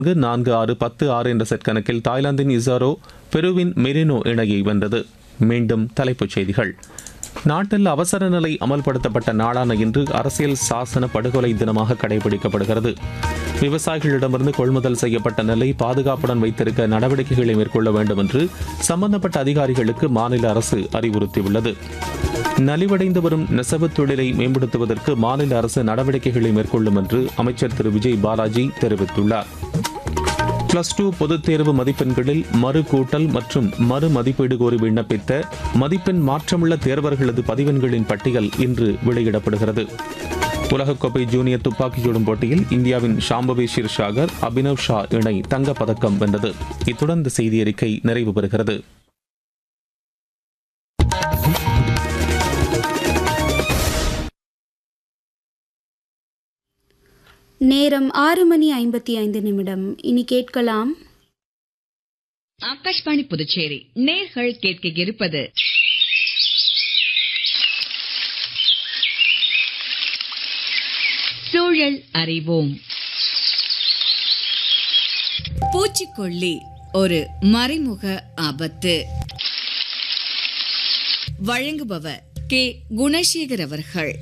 நான்கு நான்கு ஆறு பத்து ஆறு என்ற செட் கணக்கில் தாய்லாந்தின் இசாரோ பெருவின் மெரினோ இணையை வென்றது மீண்டும் தலைப்புச் செய்திகள் நாட்டில் அவசர நிலை அமல்படுத்தப்பட்ட நாளான இன்று அரசியல் சாசன படுகொலை தினமாக கடைபிடிக்கப்படுகிறது விவசாயிகளிடமிருந்து கொள்முதல் செய்யப்பட்ட நெல்லை பாதுகாப்புடன் வைத்திருக்க நடவடிக்கைகளை மேற்கொள்ள வேண்டும் என்று சம்பந்தப்பட்ட அதிகாரிகளுக்கு மாநில அரசு அறிவுறுத்தியுள்ளது நலிவடைந்து வரும் நெசவுத் தொழிலை மேம்படுத்துவதற்கு மாநில அரசு நடவடிக்கைகளை மேற்கொள்ளும் என்று அமைச்சர் திரு விஜய் பாலாஜி தெரிவித்துள்ளார் பிளஸ் டூ பொதுத் தேர்வு மதிப்பெண்களில் மறு கூட்டல் மற்றும் மறு மதிப்பீடு கோரி விண்ணப்பித்த மதிப்பெண் மாற்றமுள்ள தேர்வர்களது பதிவெண்களின் பட்டியல் இன்று வெளியிடப்படுகிறது உலகக்கோப்பை ஜூனியர் துப்பாக்கிச் சுடும் போட்டியில் இந்தியாவின் ஷாம்பவி ஷிர்ஷாகர் அபினவ் ஷா இணை தங்கப்பதக்கம் வென்றது இத்துடன் இந்த செய்தி அறிக்கை நிறைவு பெறுகிறது நேரம் ஆறு மணி ஐம்பத்தி ஐந்து நிமிடம் இனி கேட்கலாம் ஆகாஷ்வாணி புதுச்சேரி நேர்கள் கேட்க இருப்பது சூழல் அறிவோம் பூச்சிக்கொல்லி ஒரு மறைமுக ஆபத்து வழங்குபவர் கே குணசேகர் அவர்கள்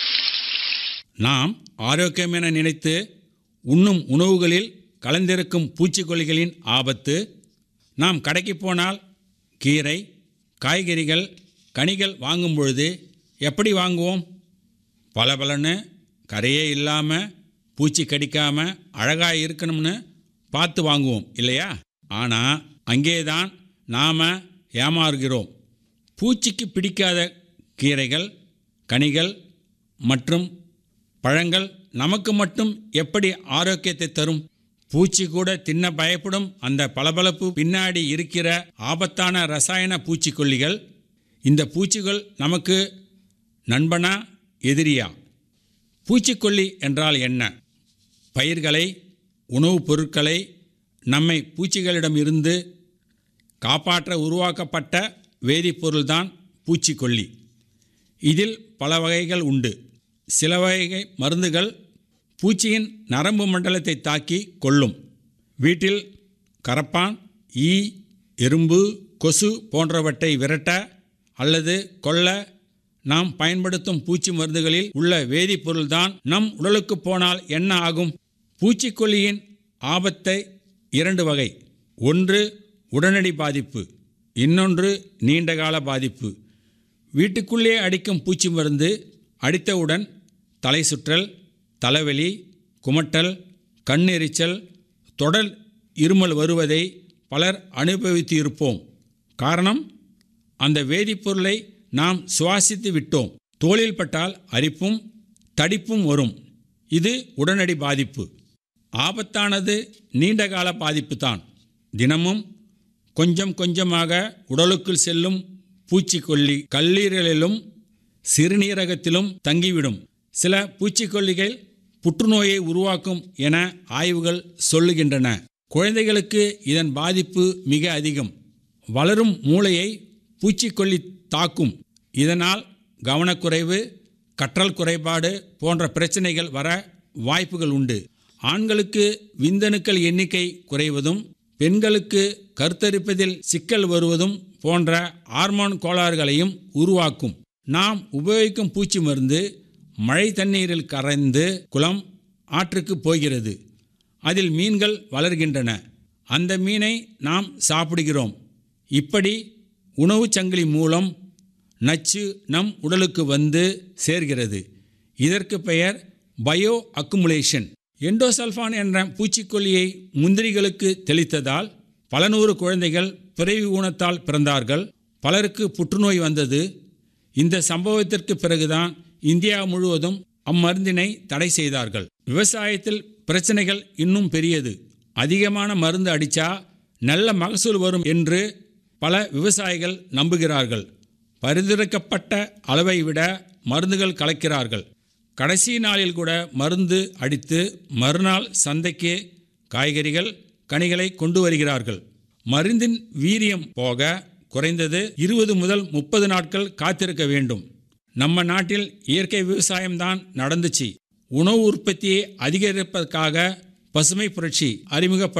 நாம் ஆரோக்கியம் என நினைத்து உண்ணும் உணவுகளில் கலந்திருக்கும் பூச்சிக்கொல்லிகளின் ஆபத்து நாம் கடைக்கு போனால் கீரை காய்கறிகள் கனிகள் வாங்கும் பொழுது எப்படி வாங்குவோம் பளபளன்னு கரையே இல்லாமல் பூச்சி கடிக்காமல் அழகாக இருக்கணும்னு பார்த்து வாங்குவோம் இல்லையா ஆனால் அங்கே தான் நாம் ஏமாறுகிறோம் பூச்சிக்கு பிடிக்காத கீரைகள் கனிகள் மற்றும் பழங்கள் நமக்கு மட்டும் எப்படி ஆரோக்கியத்தை தரும் பூச்சி கூட தின்ன பயப்படும் அந்த பளபளப்பு பின்னாடி இருக்கிற ஆபத்தான ரசாயன பூச்சிக்கொல்லிகள் இந்த பூச்சிகள் நமக்கு நண்பனா எதிரியா பூச்சிக்கொல்லி என்றால் என்ன பயிர்களை உணவுப் பொருட்களை நம்மை பூச்சிகளிடமிருந்து காப்பாற்ற உருவாக்கப்பட்ட வேதிப்பொருள்தான் பூச்சிக்கொல்லி இதில் பல வகைகள் உண்டு சில வகை மருந்துகள் பூச்சியின் நரம்பு மண்டலத்தை தாக்கி கொல்லும் வீட்டில் கரப்பான் ஈ எறும்பு கொசு போன்றவற்றை விரட்ட அல்லது கொல்ல நாம் பயன்படுத்தும் பூச்சி மருந்துகளில் உள்ள வேதிப்பொருள்தான் நம் உடலுக்கு போனால் என்ன ஆகும் பூச்சிக்கொல்லியின் ஆபத்தை இரண்டு வகை ஒன்று உடனடி பாதிப்பு இன்னொன்று நீண்டகால பாதிப்பு வீட்டுக்குள்ளே அடிக்கும் பூச்சி மருந்து அடித்தவுடன் தலை சுற்றல் தலைவலி குமட்டல் கண்ணெரிச்சல் தொடர் இருமல் வருவதை பலர் அனுபவித்து இருப்போம் காரணம் அந்த வேதிப்பொருளை நாம் சுவாசித்து விட்டோம் தோளில் பட்டால் அரிப்பும் தடிப்பும் வரும் இது உடனடி பாதிப்பு ஆபத்தானது நீண்டகால பாதிப்பு தான் தினமும் கொஞ்சம் கொஞ்சமாக உடலுக்குள் செல்லும் பூச்சிக்கொல்லி கல்லீரலிலும் சிறுநீரகத்திலும் தங்கிவிடும் சில பூச்சிக்கொல்லிகள் புற்றுநோயை உருவாக்கும் என ஆய்வுகள் சொல்லுகின்றன குழந்தைகளுக்கு இதன் பாதிப்பு மிக அதிகம் வளரும் மூளையை பூச்சிக்கொல்லி தாக்கும் இதனால் கவனக்குறைவு கற்றல் குறைபாடு போன்ற பிரச்சனைகள் வர வாய்ப்புகள் உண்டு ஆண்களுக்கு விந்தணுக்கள் எண்ணிக்கை குறைவதும் பெண்களுக்கு கருத்தரிப்பதில் சிக்கல் வருவதும் போன்ற ஹார்மோன் கோளாறுகளையும் உருவாக்கும் நாம் உபயோகிக்கும் பூச்சி மருந்து மழை தண்ணீரில் கரைந்து குளம் ஆற்றுக்கு போகிறது அதில் மீன்கள் வளர்கின்றன அந்த மீனை நாம் சாப்பிடுகிறோம் இப்படி உணவுச் சங்கிலி மூலம் நச்சு நம் உடலுக்கு வந்து சேர்கிறது இதற்கு பெயர் பயோ அக்குமுலேஷன் எண்டோசல்ஃபான் என்ற பூச்சிக்கொல்லியை முந்திரிகளுக்கு தெளித்ததால் பல நூறு குழந்தைகள் பிறவி ஊனத்தால் பிறந்தார்கள் பலருக்கு புற்றுநோய் வந்தது இந்த சம்பவத்திற்கு பிறகுதான் இந்தியா முழுவதும் அம்மருந்தினை தடை செய்தார்கள் விவசாயத்தில் பிரச்சனைகள் இன்னும் பெரியது அதிகமான மருந்து அடித்தா நல்ல மகசூல் வரும் என்று பல விவசாயிகள் நம்புகிறார்கள் பரிந்துரைக்கப்பட்ட அளவை விட மருந்துகள் கலக்கிறார்கள் கடைசி நாளில் கூட மருந்து அடித்து மறுநாள் சந்தைக்கு காய்கறிகள் கனிகளை கொண்டு வருகிறார்கள் மருந்தின் வீரியம் போக குறைந்தது இருபது முதல் முப்பது நாட்கள் காத்திருக்க வேண்டும் நம்ம நாட்டில் இயற்கை விவசாயம்தான் நடந்துச்சு உணவு உற்பத்தியை அதிகரிப்பதற்காக பசுமை புரட்சி அறிமுகப்படுத்த